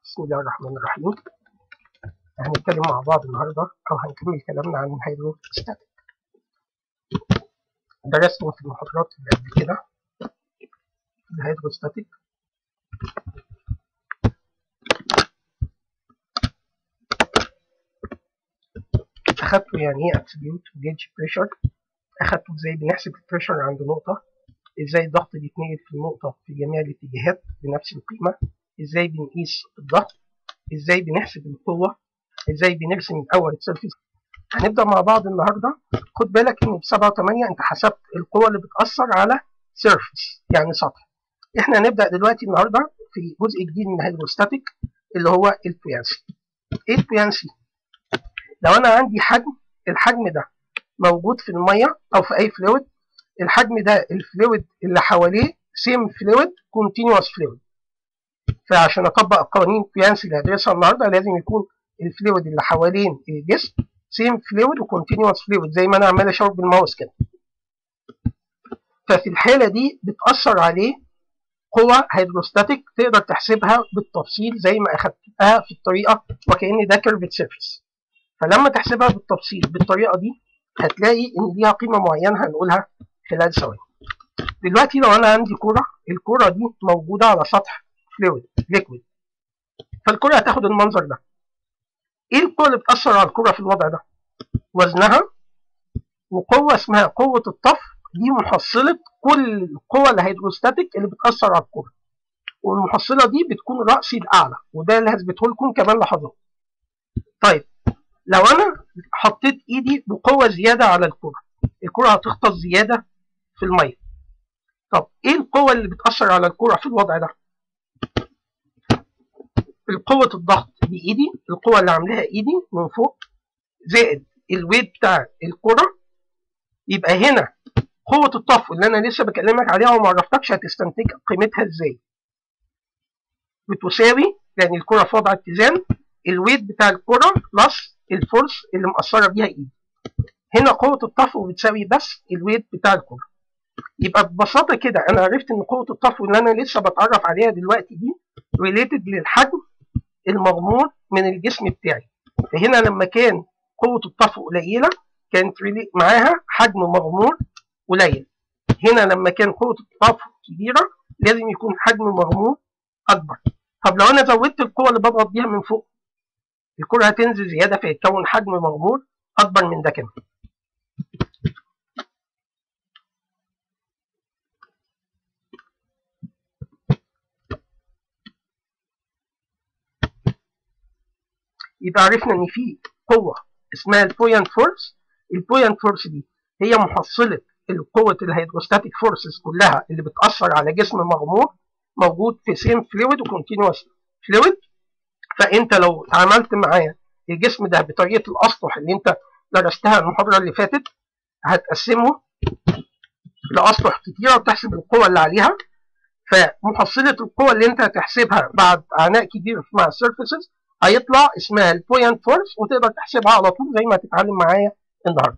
بسم الله الرحمن الرحيم هنتكلم مع بعض النهاردة أو هنكمل كلامنا عن الهيدروستاتيك درسنا في المحاضرات اللي قبل كده الهيدروستاتيك أخدته يعني إيه absolute gauge pressure أخدته إزاي بنحسب البريشر عند نقطة إزاي الضغط بيتنقل في النقطة في جميع الاتجاهات بنفس القيمة إزاي بنقيس الضغط إزاي بنحسب القوة إزاي بنرسم الأول السيرفيس هنبدأ مع بعض النهاردة خد بالك إن بسبعة وثمانية أنت حسبت القوة اللي بتأثر على سيرفيس يعني سطح إحنا هنبدأ دلوقتي النهاردة في جزء جديد من الهيدروستاتيك اللي هو البويانسي إيه البويانسي؟ لو أنا عندي حجم الحجم ده موجود في المية أو في أي فلويد الحجم ده الفلويد اللي حواليه سيم فلويد كونتينوس فلويد فعشان اطبق قوانين بيانسي اللي هدرسها النهارده لازم يكون الفلويد اللي حوالين الجسم سيم فلويد وكونتينوس فلويد زي ما انا عمال اشاور بالماوس كده ففي الحاله دي بتاثر عليه قوه هيدروستاتيك تقدر تحسبها بالتفصيل زي ما اخدتها في الطريقه وكان ده كيرفت سيرفيس فلما تحسبها بالتفصيل بالطريقه دي هتلاقي ان ليها قيمه معينه هنقولها خلال ثواني دلوقتي لو انا عندي كوره الكوره دي موجوده على سطح فلويد ليكويد فالكرة هتاخد المنظر ده ايه القوة اللي بتأثر على الكرة في الوضع ده وزنها وقوة اسمها قوة الطف دي محصلة كل القوة الهيدروستاتيك اللي بتأثر على الكرة والمحصلة دي بتكون رأسي الأعلى وده اللي هثبته لكم كمان لحظات طيب لو أنا حطيت إيدي بقوة زيادة على الكرة الكرة هتغطس زيادة في المية طب إيه القوة اللي بتأثر على الكرة في الوضع ده القوة الضغط بإيدي القوة اللي عاملاها إيدي من فوق زائد الويت بتاع الكرة يبقى هنا قوة الطفو اللي أنا لسه بكلمك عليها وما عرفتكش هتستنتج قيمتها إزاي بتساوي يعني الكرة في وضع اتزان الويت بتاع الكرة بلس الفورس اللي مأثرة بيها إيدي هنا قوة الطفو بتساوي بس الويت بتاع الكرة يبقى ببساطة كده أنا عرفت إن قوة الطفو اللي أنا لسه بتعرف عليها دلوقتي دي ريليتد للحجم المغمور من الجسم بتاعي فهنا لما كان قوة الطفو قليلة كانت معاها حجم مغمور قليل هنا لما كان قوة الطفو كبيرة لازم يكون حجم مغمور أكبر طب لو أنا زودت القوة اللي بضغط بيها من فوق الكرة هتنزل زيادة فيتكون حجم مغمور أكبر من ده كمان يبقى عرفنا ان في قوه اسمها البوينت فورس البوينت فورس دي هي محصله القوه الهيدروستاتيك فورسز كلها اللي بتاثر على جسم مغمور موجود في سيم فلويد وكونتينوس فلويد فانت لو تعاملت معاه الجسم ده بطريقه الاسطح اللي انت درستها المحاضره اللي فاتت هتقسمه لاسطح كتيره وتحسب القوه اللي عليها فمحصله القوه اللي انت هتحسبها بعد عناء كبير مع السيرفيسز هيطلع اسمها البوينت فورس وتقدر تحسبها على طول زي ما هتتعلم معايا النهارده.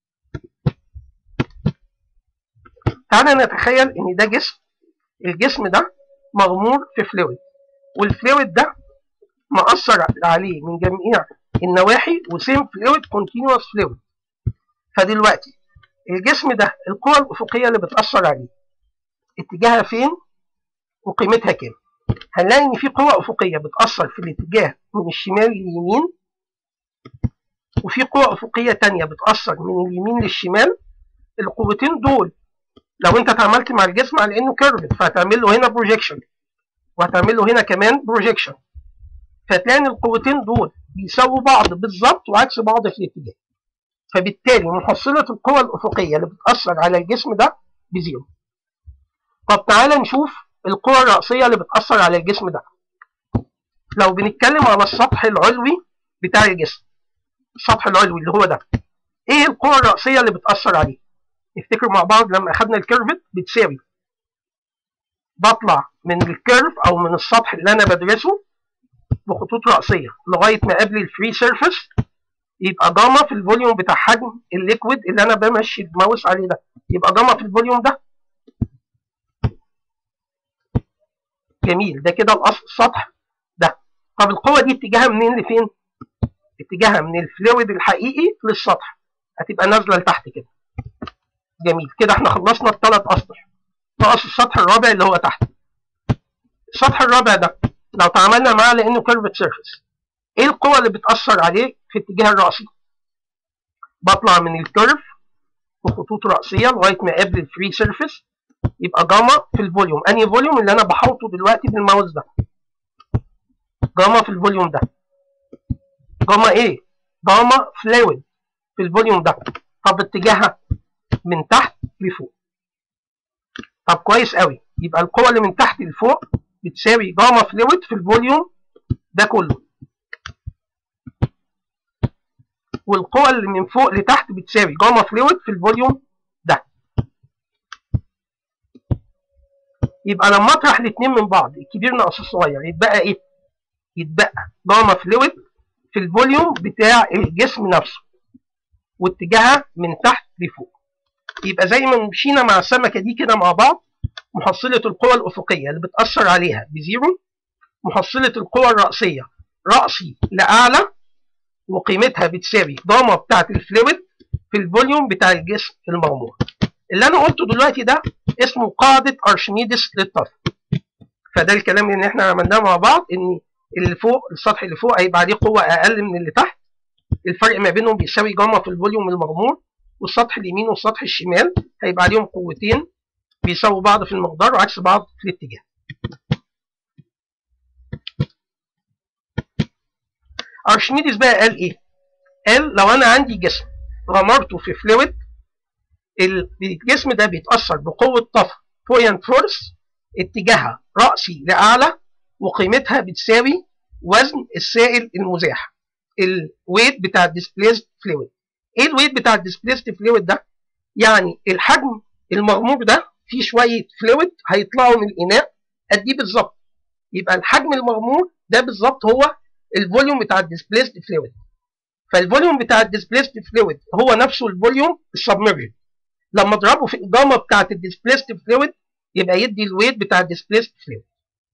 تعالى نتخيل ان ده جسم الجسم ده مغمور في فلويد والفلويد ده مأثر عليه من جميع النواحي وسيم فلويد كونتينوس فلويد فدلوقتي الجسم ده القوة الأفقية اللي بتأثر عليه اتجاهها فين وقيمتها كام هنلاقي ان في قوة افقية بتأثر في الاتجاه من الشمال لليمين وفي قوة افقية تانية بتأثر من اليمين للشمال القوتين دول لو انت اتعاملت مع الجسم على انه كيرفت فهتعمل له هنا بروجيكشن وهتعمل له هنا كمان بروجيكشن فتلاقي ان القوتين دول بيساووا بعض بالظبط وعكس بعض في الاتجاه فبالتالي محصلة القوة الأفقية اللي بتأثر على الجسم ده بزيرو طب تعالى نشوف القوى الرأسية اللي بتأثر على الجسم ده لو بنتكلم على السطح العلوي بتاع الجسم السطح العلوي اللي هو ده ايه القوى الرأسية اللي بتأثر عليه نفتكر مع بعض لما اخدنا الكيرفت بتساوي بطلع من الكيرف او من السطح اللي انا بدرسه بخطوط رأسية لغاية ما قبل الفري سيرفيس يبقى جاما في الفوليوم بتاع حجم الليكويد اللي انا بمشي الماوس عليه ده يبقى جاما في الفوليوم ده جميل ده كده الاصل السطح ده طب القوه دي اتجاهها منين لفين اتجاهها من الفلويد الحقيقي للسطح هتبقى نازله لتحت كده جميل كده احنا خلصنا الثلاث اسطح ناقص السطح الرابع اللي هو تحت السطح الرابع ده لو تعاملنا معاه لانه كيرفت سيرفيس ايه القوه اللي بتاثر عليه في اتجاه الراسي بطلع من الكيرف بخطوط راسيه لغايه ما اقابل الفري سيرفيس يبقى جاما في الفوليوم انهي فوليوم اللي انا بحوطه دلوقتي بالماوس ده جاما في الفوليوم ده جاما ايه جاما فلويد في الفوليوم ده طب اتجاهها من تحت لفوق طب كويس قوي يبقى القوه اللي من تحت لفوق بتساوي جاما فلويد في الفوليوم ده كله والقوة اللي من فوق لتحت بتساوي جاما فلويد في الفوليوم ده يبقى لما اطرح الاثنين من بعض الكبير ناقص الصغير يتبقى ايه؟ يتبقى جاما فلويد في الفوليوم بتاع الجسم نفسه واتجاهها من تحت لفوق يبقى زي ما مشينا مع السمكة دي كده مع بعض محصلة القوى الأفقية اللي بتأثر عليها بزيرو محصلة القوى الرأسية رأسي لأعلى وقيمتها بتساوي ضامة بتاعت الفلويد في الفوليوم بتاع الجسم المغمور اللي أنا قلته دلوقتي ده اسمه قاعدة أرشميدس للطرف فده الكلام اللي احنا عملناه مع بعض ان اللي فوق السطح اللي فوق هيبقى عليه قوة أقل من اللي تحت الفرق ما بينهم بيساوي جاما في الفوليوم المغمور والسطح اليمين والسطح الشمال هيبقى عليهم قوتين بيساووا بعض في المقدار وعكس بعض في الاتجاه ارشميدس بقى قال ايه قال لو انا عندي جسم غمرته في فلويد الجسم ده بيتاثر بقوه طفو بوينت فورس اتجاهها راسي لاعلى وقيمتها بتساوي وزن السائل المزاح الويت بتاع الديسبليسد فلويد ايه الويت بتاع الديسبليسد فلويد ده يعني الحجم المغمور ده فيه شويه فلويد هيطلعوا من الاناء قد ايه بالظبط يبقى الحجم المغمور ده بالظبط هو الفوليوم بتاع الديسبليسد فلويد فالفوليوم بتاع الديسبليسد فلويد هو نفسه الفوليوم السبمرجن لما اضربه في الجاما بتاعت الديسبليسد فلويد يبقى يدي الويت بتاع الديسبليسد فلويد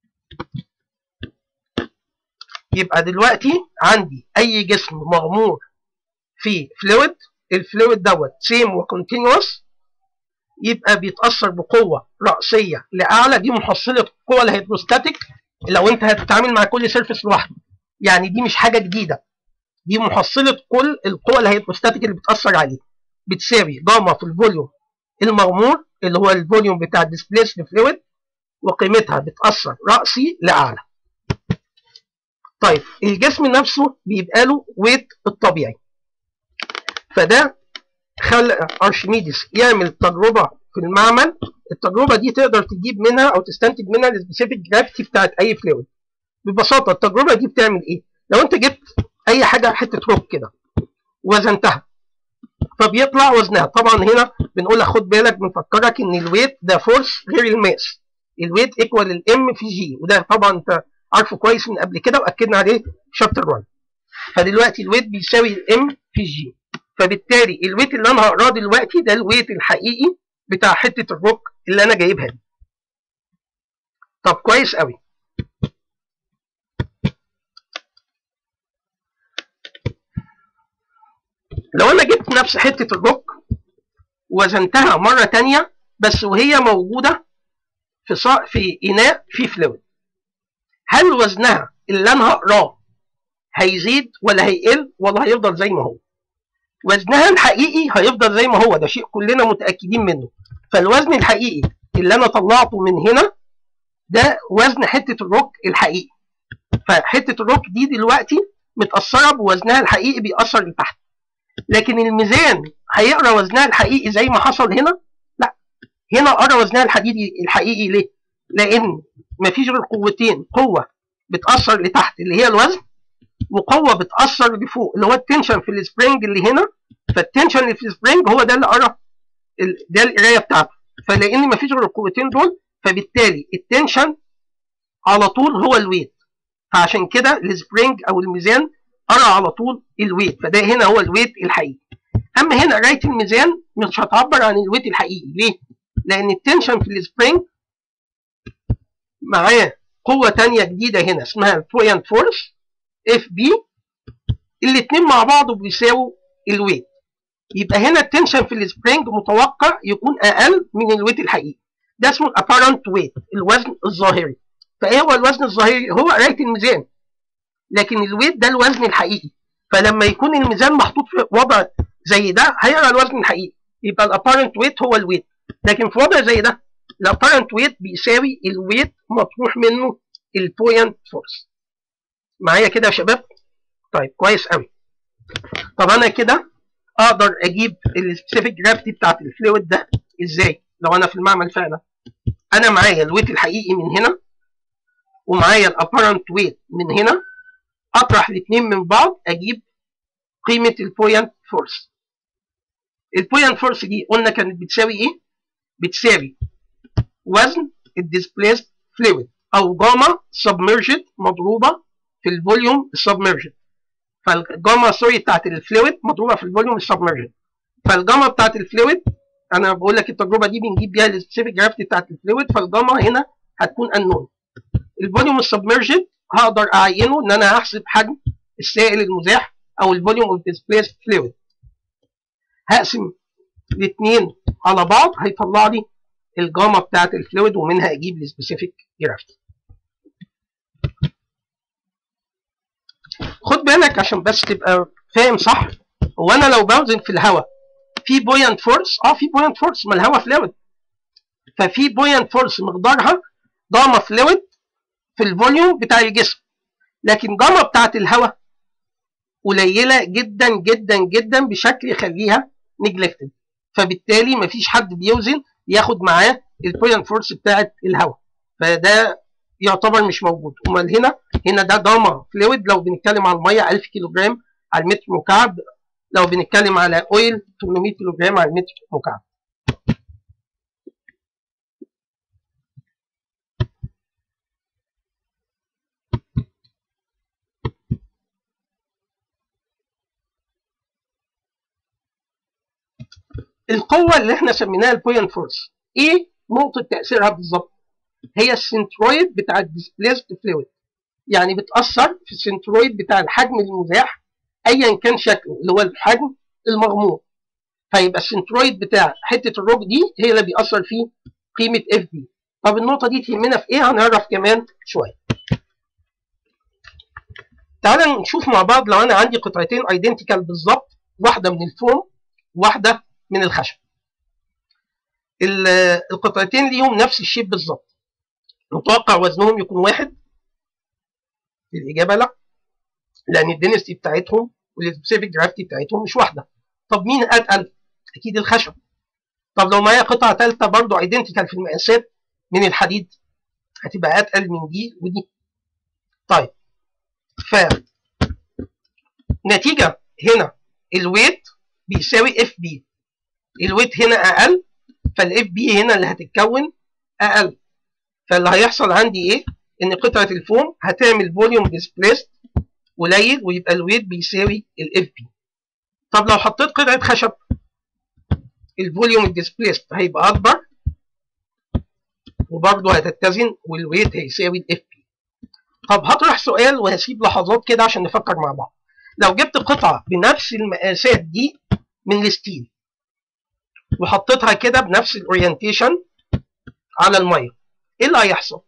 يبقى دلوقتي عندي اي جسم مغمور في فلويد الفلويد دوت سيم وكونتينوس يبقى بيتاثر بقوه راسيه لاعلى دي محصله القوه الهيدروستاتيك لو انت هتتعامل مع كل سيرفيس لوحده يعني دي مش حاجه جديده دي محصله كل القوى الهيدروستاتيك اللي بتاثر عليه بتساوي جاما في الفوليوم المغمور اللي هو الفوليوم بتاع الديسبليسد فلويد وقيمتها بتاثر راسي لاعلى طيب الجسم نفسه بيبقى له ويت الطبيعي فده خلى ارشميدس يعمل تجربه في المعمل التجربه دي تقدر تجيب منها او تستنتج منها السبيسيفيك جرافيتي بتاعت اي فلويد ببساطه التجربه دي بتعمل ايه لو انت جبت اي حاجه حته روك كده وزنتها فبيطلع وزنها طبعا هنا بنقول خد بالك بنفكرك ان الويت ده فورس غير الماس الويت ايكوال الام في جي وده طبعا انت عارفه كويس من قبل كده واكدنا عليه في شابتر 1 فدلوقتي الويت بيساوي الام في جي فبالتالي الويت اللي انا هقراه دلوقتي ده الويت الحقيقي بتاع حته الروك اللي انا جايبها دي طب كويس قوي لو انا جبت نفس حته الروك وزنتها مره تانية بس وهي موجوده في صا... في اناء فيه فلويد هل وزنها اللي انا هقراه هيزيد ولا هيقل ولا هيفضل زي ما هو وزنها الحقيقي هيفضل زي ما هو ده شيء كلنا متاكدين منه فالوزن الحقيقي اللي انا طلعته من هنا ده وزن حته الروك الحقيقي فحته الروك دي دلوقتي متاثره بوزنها الحقيقي بيأثر لتحت لكن الميزان هيقرا وزنها الحقيقي زي ما حصل هنا لا هنا قرا وزنها الحديدي الحقيقي ليه لان مفيش غير قوتين قوه بتاثر لتحت اللي هي الوزن وقوه بتاثر لفوق اللي هو التنشن في السبرينج اللي هنا فالتنشن اللي في السبرينج هو ده اللي قرا ده القرايه بتاعته فلان مفيش غير القوتين دول فبالتالي التنشن على طول هو الويت فعشان كده السبرينج او الميزان قرا على طول الويت فده هنا هو الويت الحقيقي اما هنا قرايه الميزان مش هتعبر عن الويت الحقيقي ليه لان التنشن في السبرينج معاه قوه تانية جديده هنا اسمها بوينت فورس اف بي الاثنين مع بعض بيساووا الويت يبقى هنا التنشن في السبرينج متوقع يكون اقل من الويت الحقيقي ده اسمه الابارنت ويت الوزن الظاهري فايه هو الوزن الظاهري هو قرايه الميزان لكن الويت ده الوزن الحقيقي فلما يكون الميزان محطوط في وضع زي ده هيقرا الوزن الحقيقي يبقى الابارنت ويت هو الويت لكن في وضع زي ده الابارنت ويت بيساوي الويت مطروح منه البوينت فورس معايا كده يا شباب طيب كويس قوي طب انا كده اقدر اجيب السبيسيفيك جرافيتي بتاعت الفلويد ده ازاي لو انا في المعمل فعلا انا معايا الويت الحقيقي من هنا ومعايا الابارنت ويت من هنا اطرح الاثنين من بعض اجيب قيمه البوينت فورس البوينت فورس دي قلنا كانت بتساوي ايه بتساوي وزن الديسبليسد فلويد او جاما سبمرجد مضروبه في الفوليوم السبمرجد فالجاما سوري بتاعت الفلويد مضروبه في الفوليوم السبمرجد فالجاما بتاعت الفلويد انا بقول لك التجربه دي بنجيب بيها السبيسيفيك جرافيتي بتاعت الفلويد فالجاما هنا هتكون انون الفوليوم السبمرجد هقدر اعينه ان انا هحسب حجم السائل المزاح او الفوليوم اوف ديسبليسد فلويد هقسم الاثنين على بعض هيطلع لي الجاما بتاعت الفلويد ومنها اجيب السبيسيفيك جرافيتي خد بالك عشان بس تبقى فاهم صح هو انا لو بوزن في الهواء في بوينت فورس اه في بوينت فورس ما الهواء فلويد ففي بوينت فورس مقدارها جاما فلويد في الفوليوم بتاع الجسم لكن جاما بتاعت الهواء قليله جدا جدا جدا بشكل يخليها نجلكتد فبالتالي مفيش حد بيوزن ياخد معاه البوينت فورس بتاعت الهواء فده يعتبر مش موجود امال هنا هنا ده جاما فلويد لو بنتكلم على الميه 1000 كيلو جرام على المتر مكعب لو بنتكلم على اويل 800 كيلو جرام على المتر مكعب القوة اللي احنا سميناها البوينت فورس ايه نقطة تأثيرها بالظبط؟ هي السنترويد بتاع الديسبليسد فلويد يعني بتأثر في السنترويد بتاع الحجم المزاح ايا كان شكله اللي هو الحجم المغمور فيبقى السنترويد بتاع حتة الروك دي هي اللي بيأثر فيه قيمة اف بي طب النقطة دي تهمنا في ايه هنعرف كمان شوية تعالى نشوف مع بعض لو انا عندي قطعتين ايدنتيكال بالظبط واحدة من الفوم واحدة من الخشب القطعتين ليهم نفس الشيب بالظبط متوقع وزنهم يكون واحد الإجابة لا لأن الدنستي بتاعتهم والسبيسيفيك جرافيتي بتاعتهم مش واحدة طب مين أتقل؟ أكيد الخشب طب لو معايا قطعة ثالثة برضه ايدنتيكال في المقاسات من الحديد هتبقى أتقل من دي ودي طيب ف نتيجة هنا الويت بيساوي اف بي الويت هنا اقل فالاف بي هنا اللي هتتكون اقل فاللي هيحصل عندي ايه ان قطعه الفوم هتعمل فوليوم ديسبليست قليل ويبقى الويت بيساوي الاف بي طب لو حطيت قطعه خشب الفوليوم ديسبليست هيبقى اكبر وبرضه هتتزن والويت هيساوي الاف بي طب هطرح سؤال وهسيب لحظات كده عشان نفكر مع بعض لو جبت قطعه بنفس المقاسات دي من الستيل وحطيتها كده بنفس الاورينتيشن على الميه ايه اللي هيحصل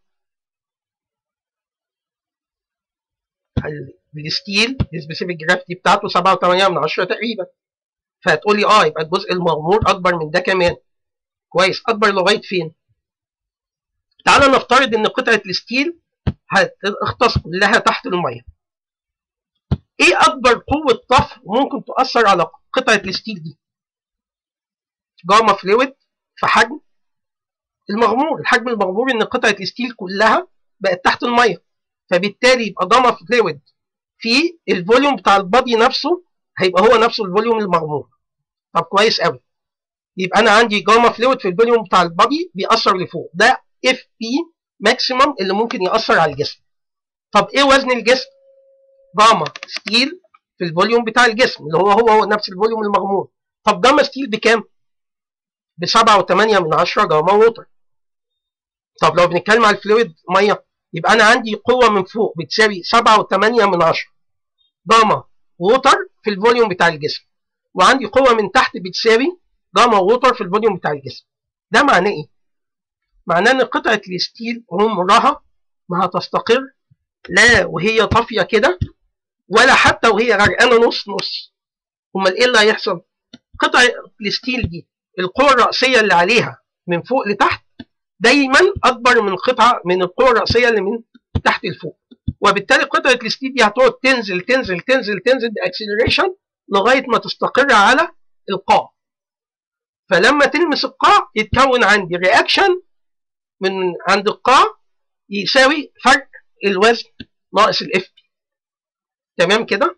الستيل السبيسيفيك جرافيتي بتاعته 7.8 من 10 تقريبا فهتقول لي اه يبقى الجزء المغمور اكبر من ده كمان كويس اكبر لغايه فين تعال نفترض ان قطعه الستيل هتغطس كلها تحت الميه ايه اكبر قوه طفو ممكن تاثر على قطعه الستيل دي جاما فلويد في حجم المغمور الحجم المغمور ان قطعه الستيل كلها بقت تحت الميه فبالتالي يبقى جاما فلويد في الفوليوم بتاع البادي نفسه هيبقى هو نفسه الفوليوم المغمور طب كويس قوي يبقى انا عندي جاما فلويد في الفوليوم بتاع البادي بيأثر لفوق ده اف بي ماكسيمم اللي ممكن يأثر على الجسم طب ايه وزن الجسم جاما ستيل في الفوليوم بتاع الجسم اللي هو هو هو نفس الفوليوم المغمور طب جاما ستيل بكام ب 7.8 من 10 جاما ووتر طب لو بنتكلم على الفلويد ميه يبقى انا عندي قوه من فوق بتساوي 7.8 من 10 جاما ووتر في الفوليوم بتاع الجسم وعندي قوه من تحت بتساوي جاما ووتر في الفوليوم بتاع الجسم ده معناه ايه معناه ان قطعه الستيل عمرها ما هتستقر لا وهي طافيه كده ولا حتى وهي غرقانه نص نص امال ايه اللي هيحصل قطع الستيل دي القوه الرئيسيه اللي عليها من فوق لتحت دايما اكبر من قطعه من القوه الرئيسيه اللي من تحت لفوق وبالتالي قطعه الستيل دي هتقعد تنزل تنزل تنزل تنزل باكسلريشن لغايه ما تستقر على القاع فلما تلمس القاع يتكون عندي رياكشن من عند القاع يساوي فرق الوزن ناقص الاف بي تمام كده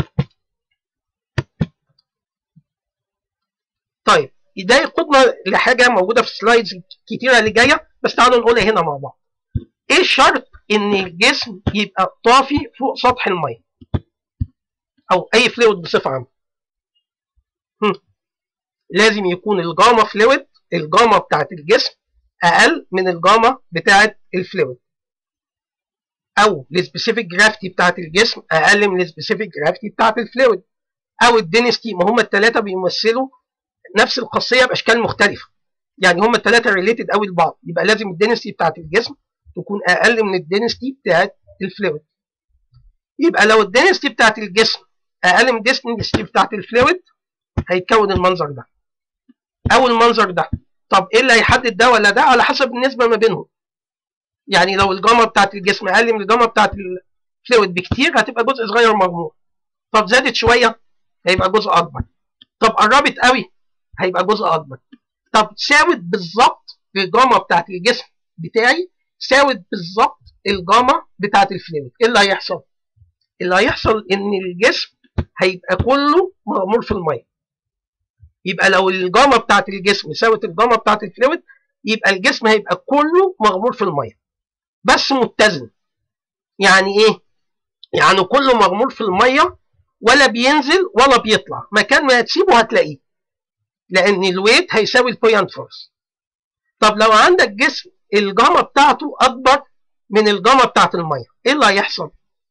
طيب ده يقودنا لحاجه موجوده في السلايدز كتيره اللي جايه بس تعالوا نقولها هنا مع بعض ايه الشرط ان الجسم يبقى طافي فوق سطح الميه او اي فلويد بصفه عامه لازم يكون الجاما فلويد الجاما بتاعت الجسم اقل من الجاما بتاعت الفلويد او السبيسيفيك جرافيتي بتاعت الجسم اقل من السبيسيفيك جرافيتي بتاعت الفلويد او الدينستي ما هم الثلاثه بيمثلوا نفس الخاصيه باشكال مختلفه يعني هم الثلاثه ريليتد قوي لبعض يبقى لازم الدينستي بتاعت الجسم تكون اقل من الدينستي بتاعت الفلويد يبقى لو الدينستي بتاعت الجسم اقل من الدينستي بتاعت الفلويد هيتكون المنظر ده او المنظر ده طب ايه اللي هيحدد ده ولا ده على حسب النسبه ما بينهم يعني لو الجاما بتاعت الجسم اقل من الجاما بتاعت الفلويد بكتير هتبقى جزء صغير مجموع طب زادت شويه هيبقى جزء اكبر طب قربت قوي هيبقى جزء اكبر طب ساوت بالظبط الجاما بتاعت الجسم بتاعي ساوت بالظبط الجاما بتاعت الفلويد ايه اللي هيحصل اللي هيحصل ان الجسم هيبقى كله مغمور في الميه يبقى لو الجاما بتاعت الجسم ساوت الجاما بتاعت الفلويد يبقى الجسم هيبقى كله مغمور في الميه بس متزن يعني ايه يعني كله مغمور في الميه ولا بينزل ولا بيطلع مكان ما هتسيبه هتلاقيه لان الويت هيساوي البوينت فورس طب لو عندك جسم الجاما بتاعته اكبر من الجاما بتاعت الميه ايه اللي هيحصل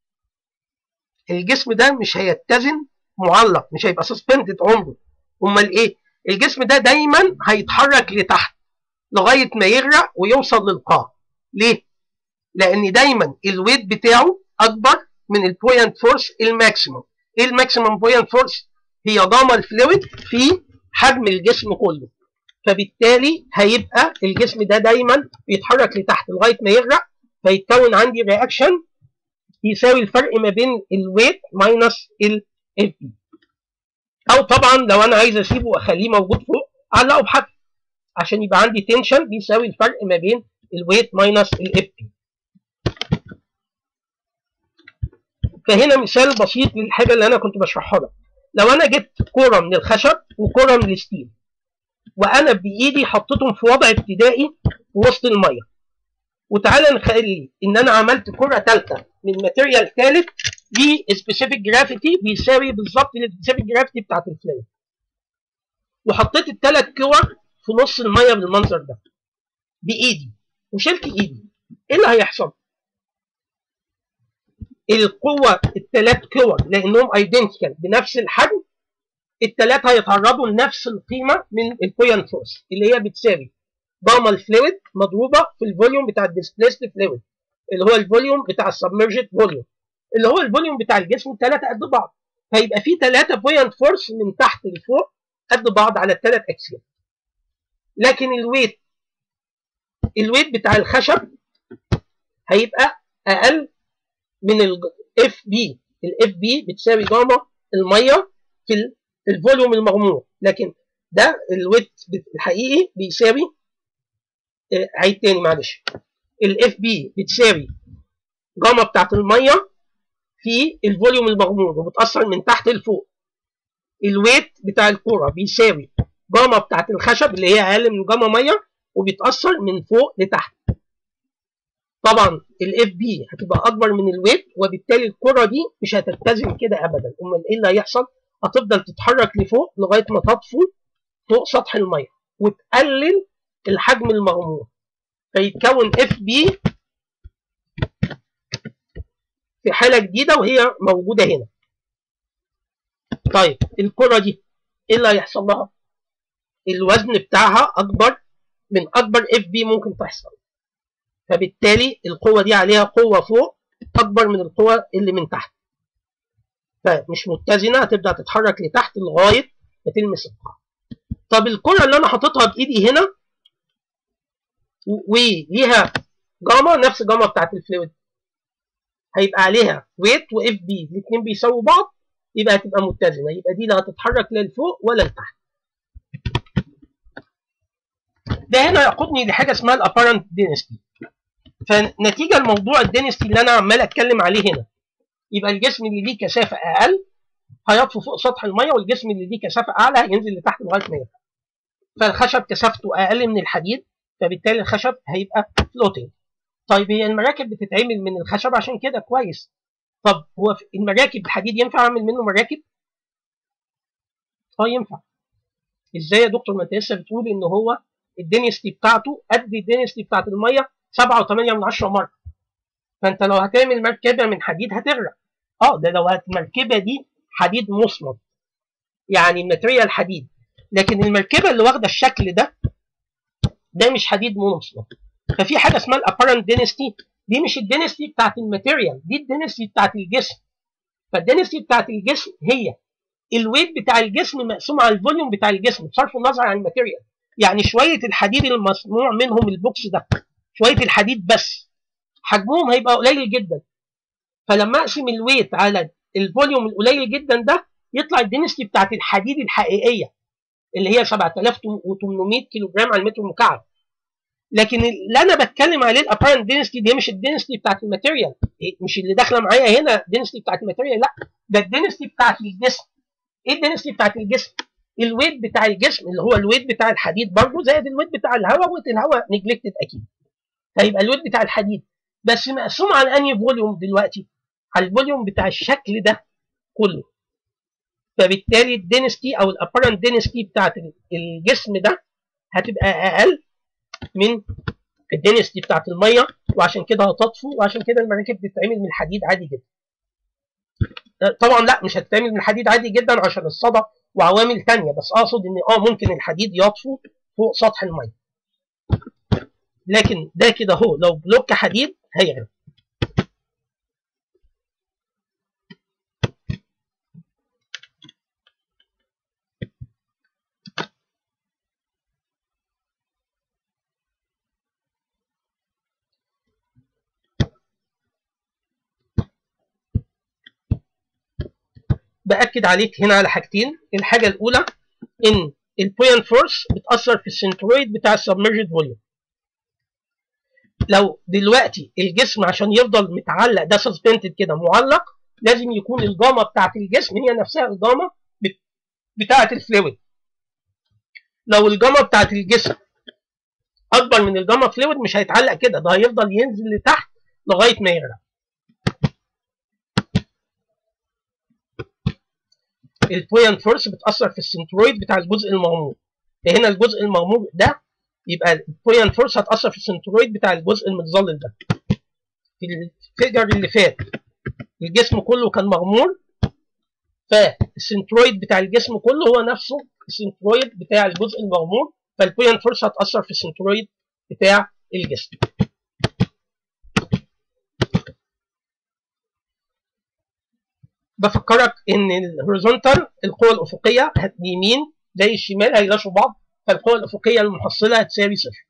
الجسم ده مش هيتزن معلق مش هيبقى سسبندد عمره امال ايه الجسم ده دايما هيتحرك لتحت لغايه ما يغرق ويوصل للقاع ليه لان دايما الويت بتاعه اكبر من البوينت فورس الماكسيموم ايه الماكسيموم بوينت فورس هي جاما الفلويد في حجم الجسم كله فبالتالي هيبقى الجسم ده دايما بيتحرك لتحت لغايه ما يغرق فيتكون عندي رياكشن يساوي الفرق ما بين الويت ماينس الاف بي او طبعا لو انا عايز اسيبه واخليه موجود فوق اعلقه بحبل عشان يبقى عندي تنشن بيساوي الفرق ما بين الويت ماينس الاف بي فهنا مثال بسيط للحاجه اللي انا كنت بشرحها لك لو انا جبت كوره من الخشب وكوره من الستيل وانا بايدي حطيتهم في وضع ابتدائي في وسط الميه وتعالى نخلي ان انا عملت كره ثالثه من ماتيريال ثالث ليه سبيسيفيك جرافيتي بيساوي بالظبط السبيسيفيك جرافيتي بتاعت الفلويد وحطيت الثلاث كور في نص الميه بالمنظر ده بايدي وشلت ايدي ايه اللي هيحصل؟ القوه الثلاث كور لانهم ايدنتيكال بنفس الحجم الثلاثه هيتعرضوا لنفس القيمه من البوينت فورس اللي هي بتساوي جاما الفلويد مضروبه في الفوليوم بتاع الديسبليسد فلويد اللي هو الفوليوم بتاع السبمرجد فوليوم اللي هو الفوليوم بتاع الجسم الثلاثه قد بعض فيبقى في ثلاثه بوينت فورس من تحت لفوق قد بعض على الثلاث اكسيال لكن الويت الويت بتاع الخشب هيبقى اقل من الاف بي الاف بي بتساوي جاما الميه في الفوليوم المغمور لكن ده الويت الحقيقي بيساوي عيد تاني معلش الاف بي بتساوي جاما بتاعت الميه في الفوليوم المغمور وبتاثر من تحت لفوق الويت بتاع الكوره بيساوي جاما بتاعت الخشب اللي هي اقل من جاما ميه وبيتاثر من فوق لتحت طبعا الاف بي هتبقى اكبر من الويت وبالتالي الكره دي مش هتتزن كده ابدا امال ايه اللي هيحصل هتفضل تتحرك لفوق لغايه ما تطفو فوق سطح الميه وتقلل الحجم المغمور فيتكون اف بي في حاله جديده وهي موجوده هنا طيب الكره دي ايه اللي هيحصل لها الوزن بتاعها اكبر من اكبر اف بي ممكن تحصل فبالتالي القوه دي عليها قوه فوق اكبر من القوه اللي من تحت فمش متزنه هتبدا تتحرك لتحت لغايه ما تلمس القاع طب الكره اللي انا حاططها بايدي هنا وليها جاما نفس الجاما بتاعت الفلويد هيبقى عليها ويت واف بي الاثنين بيساووا بعض يبقى هتبقى متزنه يبقى دي لا هتتحرك لا لفوق ولا لتحت ده هنا يقودني لحاجه اسمها الابارنت دينستي فنتيجه الموضوع الدينستي اللي انا عمال اتكلم عليه هنا يبقى الجسم اللي ليه كثافه اقل هيطفو فوق سطح الميه والجسم اللي ليه كثافه اعلى هينزل لتحت لغايه ما يرجع فالخشب كثافته اقل من الحديد فبالتالي الخشب هيبقى فلوتنج طيب هي المراكب بتتعمل من الخشب عشان كده كويس طب هو المراكب الحديد ينفع اعمل منه مراكب؟ اه ينفع ازاي يا دكتور ما انت لسه بتقول ان هو الدينستي بتاعته قد الدينستي بتاعت الميه 7.8 من 10 مره فانت لو هتعمل مركبه من حديد هتغرق اه ده لو المركبه دي حديد مصمت يعني الماتريال حديد لكن المركبه اللي واخده الشكل ده ده مش حديد مصمت ففي حاجه اسمها الابارنت دينستي دي مش الدينستي بتاعت الماتيريال دي الدينستي بتاعت الجسم فالدينستي بتاعت الجسم هي الويت بتاع الجسم مقسوم على الفوليوم بتاع الجسم بصرف النظر عن الماتيريال يعني شويه الحديد المصنوع منهم البوكس ده شويه الحديد بس حجمهم هيبقى قليل جدا فلما اقسم الويت على الفوليوم القليل جدا ده يطلع الدينستي بتاعت الحديد الحقيقيه اللي هي 7800 كيلو جرام على المتر مكعب لكن اللي انا بتكلم عليه الابارنت دينستي دي مش الدينستي بتاعت الماتيريال مش اللي داخله معايا هنا الدينستي بتاعت الماتيريال لا ده الدينستي بتاعت الجسم ايه الدينستي بتاعت الجسم الويت بتاع الجسم اللي هو الويت بتاع الحديد برضه زائد الويت بتاع الهواء ويت الهواء نجلكتد اكيد هيبقى الويت بتاع الحديد بس مقسوم على انهي فوليوم دلوقتي على الفوليوم بتاع الشكل ده كله فبالتالي الدينستي او الابارنت دينستي بتاعت الجسم ده هتبقى اقل من الدينستي بتاعت الميه وعشان كده هتطفو وعشان كده المراكب بتتعمل من الحديد عادي جدا طبعا لا مش هتتعمل من الحديد عادي جدا عشان الصدى وعوامل تانية بس اقصد ان اه ممكن الحديد يطفو فوق سطح الميه لكن ده كده اهو لو بلوك حديد هيغرق باكد عليك هنا على حاجتين الحاجه الاولى ان البوينت فورس بتاثر في السنترويد بتاع السبمرجد فوليوم لو دلوقتي الجسم عشان يفضل متعلق ده سسبندد كده معلق لازم يكون الجاما بتاعت الجسم هي نفسها الجاما بتاعت الفلويد لو الجاما بتاعت الجسم اكبر من الجاما فلويد مش هيتعلق كده ده هيفضل ينزل لتحت لغايه ما يغرق البوينت فورس بتاثر في السنترويد بتاع الجزء المغمور هنا الجزء المغمور ده يبقى البوينت فورس هتاثر في السنترويد بتاع الجزء المتظلل ده في الفيجر اللي فات الجسم كله كان مغمور فالسنترويد بتاع الجسم كله هو نفسه السنترويد بتاع الجزء المغمور فالبوينت فورس هتاثر في السنترويد بتاع الجسم بفكرك ان الهوريزونتال القوة الافقية اليمين زي الشمال هيلاشوا بعض فالقوة الافقية المحصلة هتساوي صفر.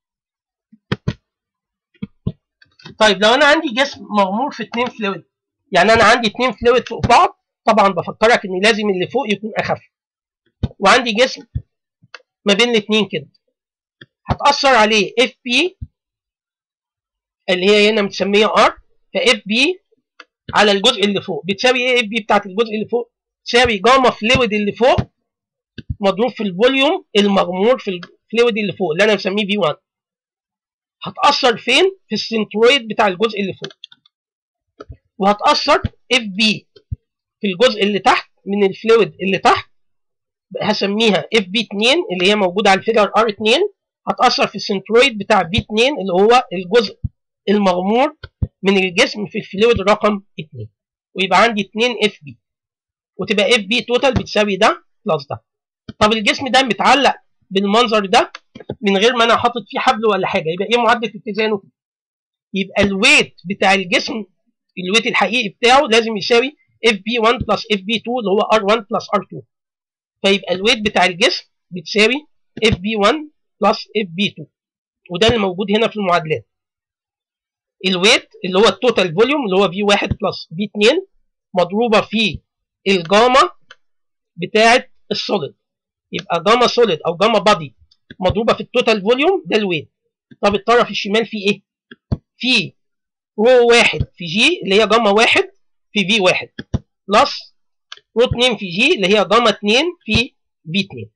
طيب لو انا عندي جسم مغمور في اتنين فلويد يعني انا عندي اتنين فلويد فوق بعض طبعا بفكرك ان لازم اللي فوق يكون اخف وعندي جسم ما بين الاتنين كده هتأثر عليه اف بي اللي هي هنا متسمية ار فاف بي على الجزء اللي فوق بتساوي ايه اف بي بتاعت الجزء اللي فوق تساوي جاما فلويد اللي فوق مضروب في الفوليوم المغمور في الفلويد اللي فوق اللي انا مسميه في 1 هتأثر فين في السنترويد بتاع الجزء اللي فوق وهتأثر اف بي في الجزء اللي تحت من الفلويد اللي تحت هسميها اف بي 2 اللي هي موجوده على الفيجر ار 2 هتأثر في السنترويد بتاع بي 2 اللي هو الجزء المغمور من الجسم في الفلويد رقم 2 ويبقى عندي 2 اف بي وتبقى اف بي توتال بتساوي ده بلس ده طب الجسم ده متعلق بالمنظر ده من غير ما انا حاطط فيه حبل ولا حاجه يبقى ايه معادله اتزانه يبقى الويت بتاع الجسم الويت الحقيقي بتاعه لازم يساوي اف بي 1 بلس اف بي 2 اللي هو ار 1 بلس ار 2 فيبقى الويت بتاع الجسم بتساوي اف بي 1 بلس اف بي 2 وده اللي موجود هنا في المعادلات الويت اللي هو التوتال فوليوم اللي هو في 1 بلس في 2 مضروبه في الجاما بتاعه السوليد يبقى جاما سوليد او جاما بادي مضروبه في التوتال فوليوم ده الويت طب الطرف الشمال فيه ايه؟ في رو واحد في جي اللي هي جاما واحد في في واحد بلس رو 2 في جي اللي هي جاما 2 في في 2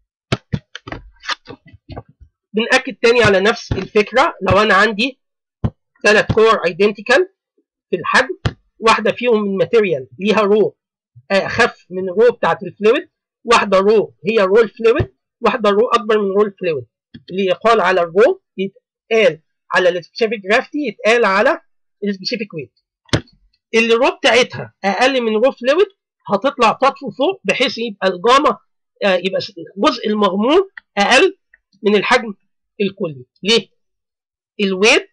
بنأكد تاني على نفس الفكرة لو أنا عندي ثلاث كور ايدنتيكال في الحجم واحدة فيهم من ماتيريال ليها رو أخف من الرو بتاعت الفلويد واحدة رو هي رو الفلويد واحدة رو أكبر من رو الفلويد اللي يقال على الرو يتقال على السبيسيفيك جرافتي يتقال على السبيسيفيك ويت اللي رو بتاعتها أقل من رو فلويد هتطلع تطفو فوق بحيث يبقى الجاما يبقى الجزء المغمور أقل من الحجم الكلي ليه؟ الويت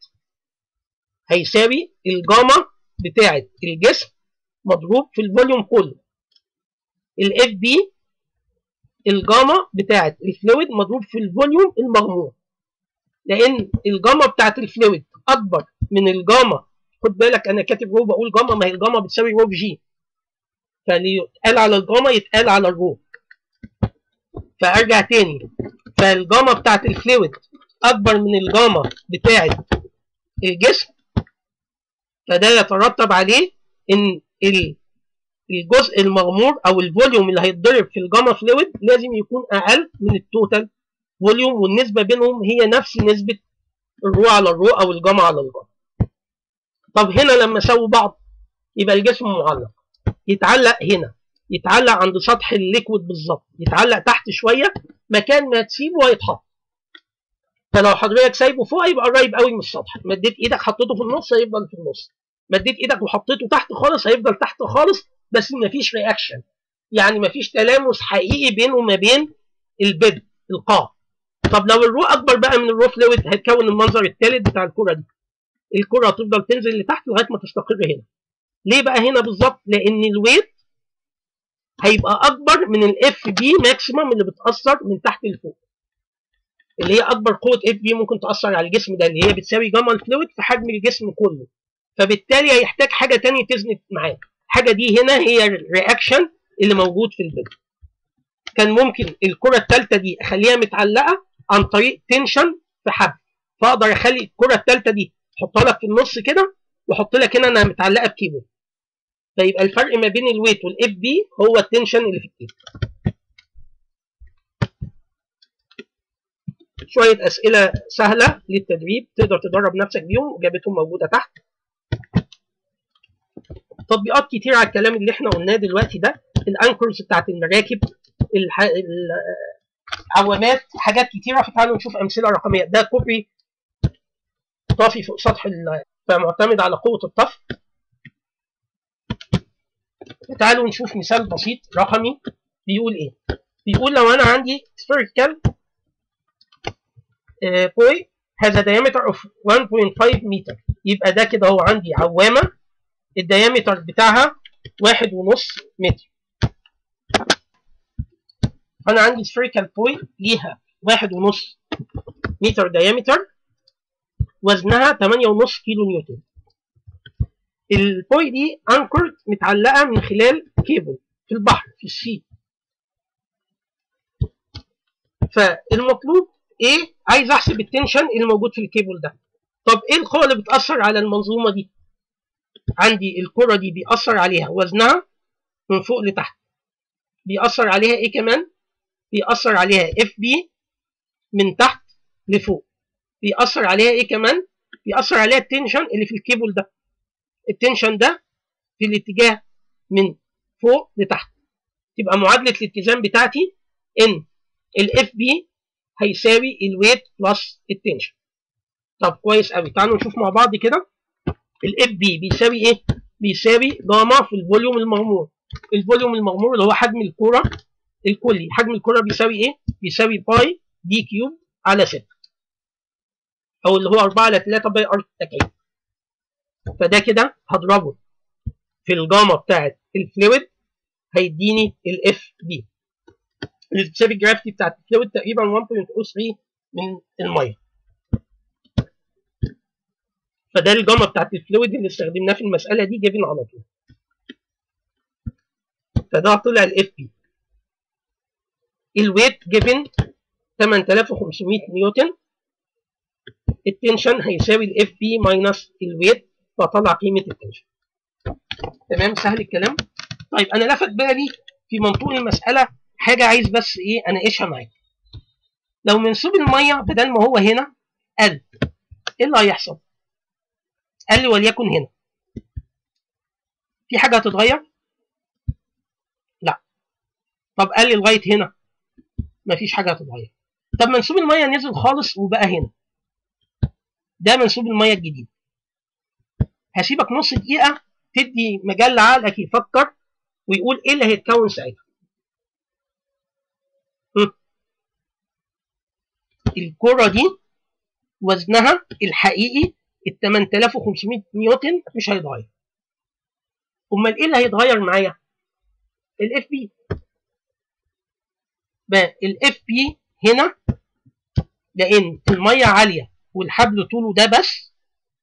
هيساوي الجاما بتاعة الجسم مضروب في الفوليوم كله الاف بي الجاما بتاعة الفلويد مضروب في الفوليوم المغمور لان الجاما بتاعة الفلويد اكبر من الجاما خد بالك انا كاتب رو بقول جاما ما هي الجاما بتساوي رو في جي فاللي يتقال على الجاما يتقال على الرو فارجع تاني فالجاما بتاعت الفلويد اكبر من الجاما بتاعت الجسم فده يترتب عليه ان الجزء المغمور او الفوليوم اللي هيتضرب في الجاما فلويد لازم يكون اقل من التوتال فوليوم والنسبه بينهم هي نفس نسبه الرو على الرو او الجاما على الجاما طب هنا لما سووا بعض يبقى الجسم معلق يتعلق هنا يتعلق عند سطح الليكويد بالظبط يتعلق تحت شويه مكان ما تسيبه هيتحط فلو حضرتك سايبه فوق هيبقى قريب قوي من السطح مديت ايدك حطيته في النص هيفضل في النص مديت ايدك وحطيته تحت خالص هيفضل تحت خالص بس مفيش رياكشن يعني مفيش تلامس حقيقي بينه وما بين البيد القاع طب لو الرو اكبر بقى من الرو فلويد هيتكون المنظر الثالث بتاع الكره دي الكره هتفضل تنزل لتحت لغايه ما تستقر هنا ليه بقى هنا بالظبط لان الويت هيبقى اكبر من الاف بي ماكسيمم اللي بتاثر من تحت لفوق اللي هي اكبر قوه اف بي ممكن تاثر على الجسم ده اللي هي بتساوي جاما الفلويد في حجم الجسم كله فبالتالي هيحتاج حاجه ثانيه تزنق معاه الحاجه دي هنا هي الرياكشن اللي موجود في البيض كان ممكن الكره الثالثه دي اخليها متعلقه عن طريق تنشن في حبل فاقدر اخلي الكره الثالثه دي احطها لك في النص كده واحط لك هنا انها متعلقه بكيبل فيبقى الفرق ما بين الويت والاف بي هو التنشن اللي في الكيبل شويه اسئله سهله للتدريب تقدر تدرب نفسك بيهم اجابتهم موجوده تحت تطبيقات كتير على الكلام اللي احنا قلناه دلوقتي ده الانكرز بتاعت المراكب الح... العوامات حاجات كتيره فتعالوا نشوف امثله رقميه ده كوبري طافي فوق سطح ال... فمعتمد على قوه الطفو تعالوا نشوف مثال بسيط رقمي بيقول ايه بيقول لو انا عندي spherical كوي has a diameter of 1.5 متر يبقى ده كده هو عندي عوامة الديامتر بتاعها واحد ونص متر فأنا عندي spherical كوي ليها واحد ونص متر ديامتر وزنها تمانية ونص كيلو نيوتن البوي دي انكرد متعلقة من خلال كيبل في البحر في السي فالمطلوب ايه عايز احسب التنشن اللي موجود في الكيبل ده طب ايه القوه اللي بتاثر على المنظومه دي عندي الكره دي بيأثر عليها وزنها من فوق لتحت بيأثر عليها ايه كمان بيأثر عليها اف بي من تحت لفوق بيأثر عليها ايه كمان بيأثر عليها التنشن اللي في الكيبل ده التنشن ده في الاتجاه من فوق لتحت تبقى معادله الاتزان بتاعتي ان الاف بي هيساوي الويت بلس التنشن طب كويس قوي تعالوا نشوف مع بعض كده الاف بي بيساوي ايه بيساوي جاما في الفوليوم المغمور الفوليوم المغمور اللي هو حجم الكره الكلي حجم الكره بيساوي ايه بيساوي باي دي كيوب على 6 او اللي هو 4 على 3 باي ار تكعيب فده كده هضربه في الجاما بتاعت الفلويد هيديني الاف بي اللي بتساوي الجرافيتي بتاعت الفلويد تقريبا 1.03 من الميه فده الجاما بتاعت الفلويد اللي استخدمناه في المساله دي جايبين على طول فده طلع الاف بي الويت جيفن 8500 نيوتن التنشن هيساوي الاف بي ماينس الويت فطلع قيمه التنشن تمام سهل الكلام طيب انا لفت بالي في منطوق المساله حاجه عايز بس ايه اناقشها معاك لو منسوب الميه بدل ما هو هنا قل ايه اللي هيحصل قال لي وليكن هنا في حاجه هتتغير لا طب قال لي لغايه هنا مفيش حاجه هتتغير طب منسوب الميه نزل خالص وبقى هنا ده منسوب الميه الجديد هسيبك نص دقيقه تدي مجال لعقلك يفكر ويقول ايه اللي هيتكون ساعتها الكرة دي وزنها الحقيقي ال 8500 نيوتن مش هيتغير امال ايه اللي هيتغير معايا الاف بي بقى الاف بي هنا لان الميه عاليه والحبل طوله ده بس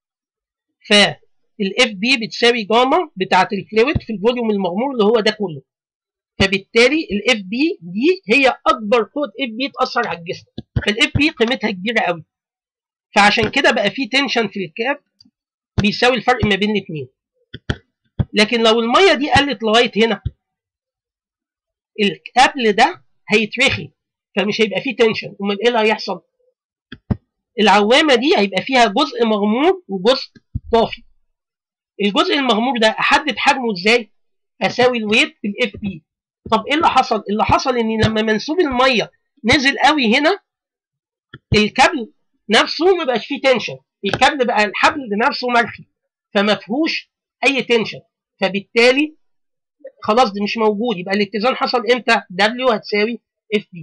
فالاف بي بتساوي جاما بتاعه الفلويد في الفوليوم المغمور اللي هو ده كله فبالتالي الاف بي دي هي اكبر قوه اف بي تاثر على الجسم فالاف بي قيمتها كبيره قوي فعشان كده بقى في تنشن في الكاب بيساوي الفرق ما بين الاثنين لكن لو الميه دي قلت لغايه هنا الكابل ده هيترخي فمش هيبقى فيه تنشن امال ايه اللي هيحصل العوامه دي هيبقى فيها جزء مغمور وجزء طافي الجزء المغمور ده احدد حجمه ازاي اساوي الويت في الاف بي طب ايه اللي حصل اللي حصل ان لما منسوب الميه نزل قوي هنا الكابل نفسه ما بقاش فيه تنشن الكابل بقى الحبل نفسه مرخي فما فيهوش اي تنشن فبالتالي خلاص ده مش موجود يبقى الاتزان حصل امتى دبليو هتساوي اف بي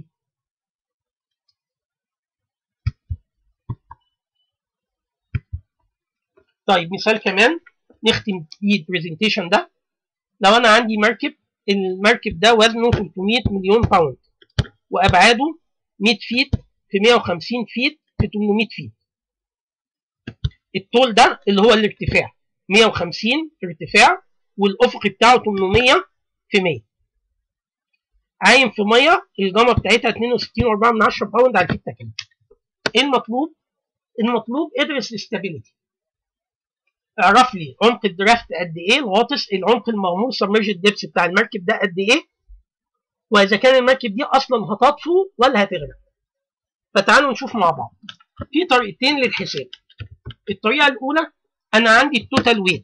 طيب مثال كمان نختم بيه البرزنتيشن ده لو انا عندي مركب المركب ده وزنه 300 مليون باوند وابعاده 100 فيت في 150 فيت في 800 فيت الطول ده اللي هو الارتفاع 150 ارتفاع والافق بتاعه 800 في 100 عايم في ميه الجاما بتاعتها 62.4 باوند على الفيت تكعيب ايه المطلوب المطلوب ادرس الاستابيليتي اعرف لي عمق الدرافت قد ايه الغاطس العمق المغمور سبمرجد ديبس بتاع المركب ده قد ايه واذا كان المركب دي اصلا هتطفو ولا هتغرق فتعالوا نشوف مع بعض في طريقتين للحساب الطريقه الاولى انا عندي التوتال ويت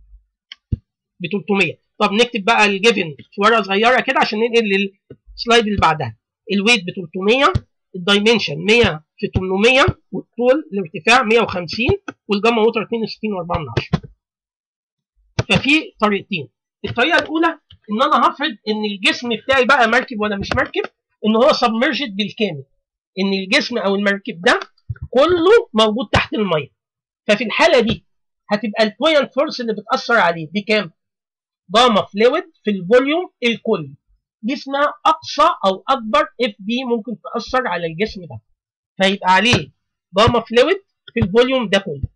ب 300 طب نكتب بقى الجيفن في ورقه صغيره كده عشان ننقل للسلايد اللي بعدها الويت ب 300 الدايمنشن 100 في 800 والطول الارتفاع 150 والجاما ووتر 62.4 ففي طريقتين الطريقه الاولى ان انا هفرض ان الجسم بتاعي بقى مركب ولا مش مركب ان هو سبمرجد بالكامل ان الجسم او المركب ده كله موجود تحت الميه ففي الحاله دي هتبقى البوينت فورس اللي بتاثر عليه بكام جاما فلويد في الفوليوم الكلي دي اسمها اقصى او اكبر اف بي ممكن تاثر على الجسم ده فيبقى عليه جاما فلويد في الفوليوم ده كله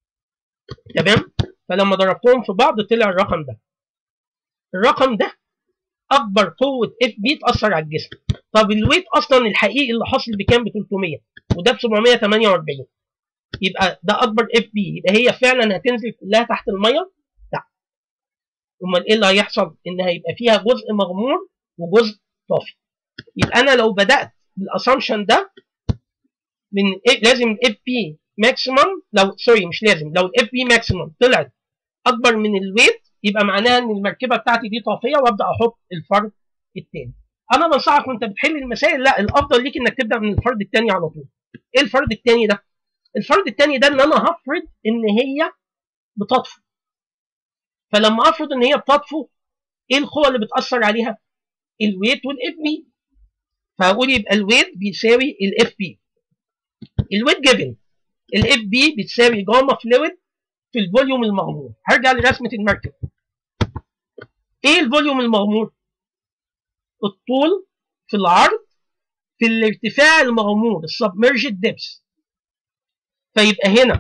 تمام فلما ضربتهم في بعض طلع الرقم ده الرقم ده اكبر قوه اف بي تاثر على الجسم طب الويت اصلا الحقيقي اللي حاصل بكام ب 300 وده ب 748 يبقى ده اكبر اف بي يبقى هي فعلا هتنزل كلها تحت الميه لا امال ايه اللي هيحصل ان هيبقى فيها جزء مغمور وجزء طافي يبقى انا لو بدات بالاسامبشن ده من إيه لازم الاف بي ماكسيمم لو سوري مش لازم لو الاف بي ماكسيمم طلعت اكبر من الويت يبقى معناها ان المركبه بتاعتي دي طافيه وابدا احط الفرد الثاني انا بنصحك وانت بتحل المسائل لا الافضل ليك انك تبدا من الفرد الثاني على طول ايه الفرد الثاني ده الفرد الثاني ده ان انا هفرض ان هي بتطفو فلما افرض ان هي بتطفو ايه القوه اللي بتاثر عليها الويت والاف بي فهقول يبقى الويت بيساوي الاف بي الويت جيفن الاف بي بتساوي جاما فلويد في الفوليوم المغمور هرجع لرسمه المركب ايه الفوليوم المغمور الطول في العرض في الارتفاع المغمور السبمرجد ديبس فيبقى هنا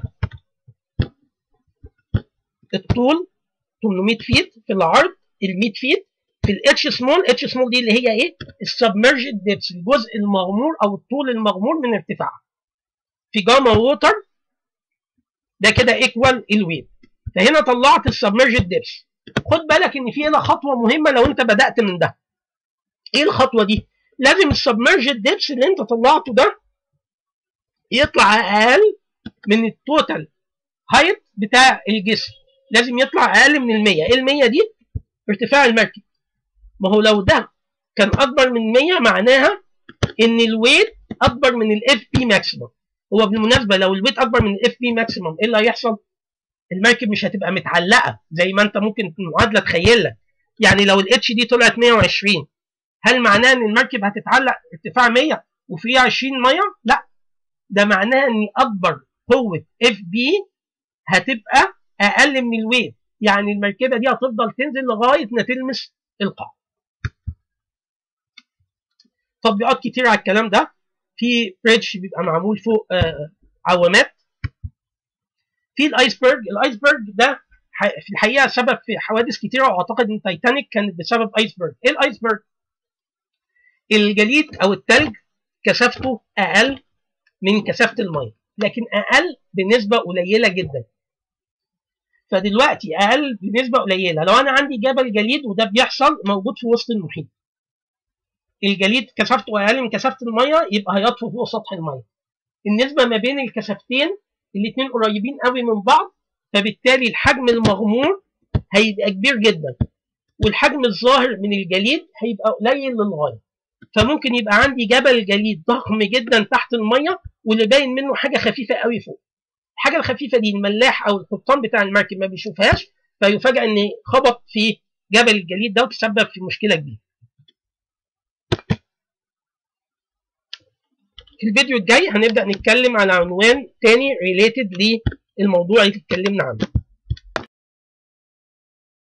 الطول 800 فيت في العرض ال 100 فيت في الاتش سمول اتش سمول دي اللي هي ايه السبمرجد ديبس الجزء المغمور او الطول المغمور من ارتفاعها في جاما ووتر ده كده ايكوال الويت فهنا طلعت السبمرجد ديبس خد بالك ان في هنا خطوه مهمه لو انت بدات من ده ايه الخطوه دي لازم السبمرجد ديبس اللي انت طلعته ده يطلع اقل من التوتال هايت بتاع الجسم لازم يطلع اقل من ال 100 ايه ال 100 دي ارتفاع المركب ما هو لو ده كان اكبر من 100 معناها ان الويت اكبر من الاف بي ماكسيمم هو بالمناسبه لو الويت اكبر من الاف بي ماكسيمم ايه اللي هيحصل المركب مش هتبقى متعلقه زي ما انت ممكن في المعادله تخيل لك يعني لو الاتش دي طلعت 120 هل معناه ان المركب هتتعلق ارتفاع 100 وفيها 20 ميه لا ده معناه ان اكبر قوه اف بي هتبقى اقل من الويت يعني المركبه دي هتفضل تنزل لغايه ما تلمس القاع تطبيقات كتير على الكلام ده في بريدج بيبقى معمول فوق آه عوامات في الايسبرج الايسبرج ده في الحقيقه سبب في حوادث كتيره واعتقد ان تايتانيك كانت بسبب ايسبرج ايه الايسبرج الجليد او التلج كثافته اقل من كثافه الميه لكن اقل بنسبه قليله جدا فدلوقتي اقل بنسبه قليله لو انا عندي جبل جليد وده بيحصل موجود في وسط المحيط الجليد كثافته اقل من كثافه الميه يبقى هيطفو فوق سطح الميه النسبه ما بين الكثافتين الاثنين قريبين قوي من بعض فبالتالي الحجم المغمور هيبقى كبير جدا والحجم الظاهر من الجليد هيبقى قليل للغايه فممكن يبقى عندي جبل جليد ضخم جدا تحت الميه واللي باين منه حاجه خفيفه قوي فوق الحاجه الخفيفه دي الملاح او القبطان بتاع المركب ما بيشوفهاش فيفاجئ ان خبط في جبل الجليد ده وتسبب في مشكله كبيره في الفيديو الجاي هنبدا نتكلم على عنوان تاني ريليتد للموضوع اللي اتكلمنا عنه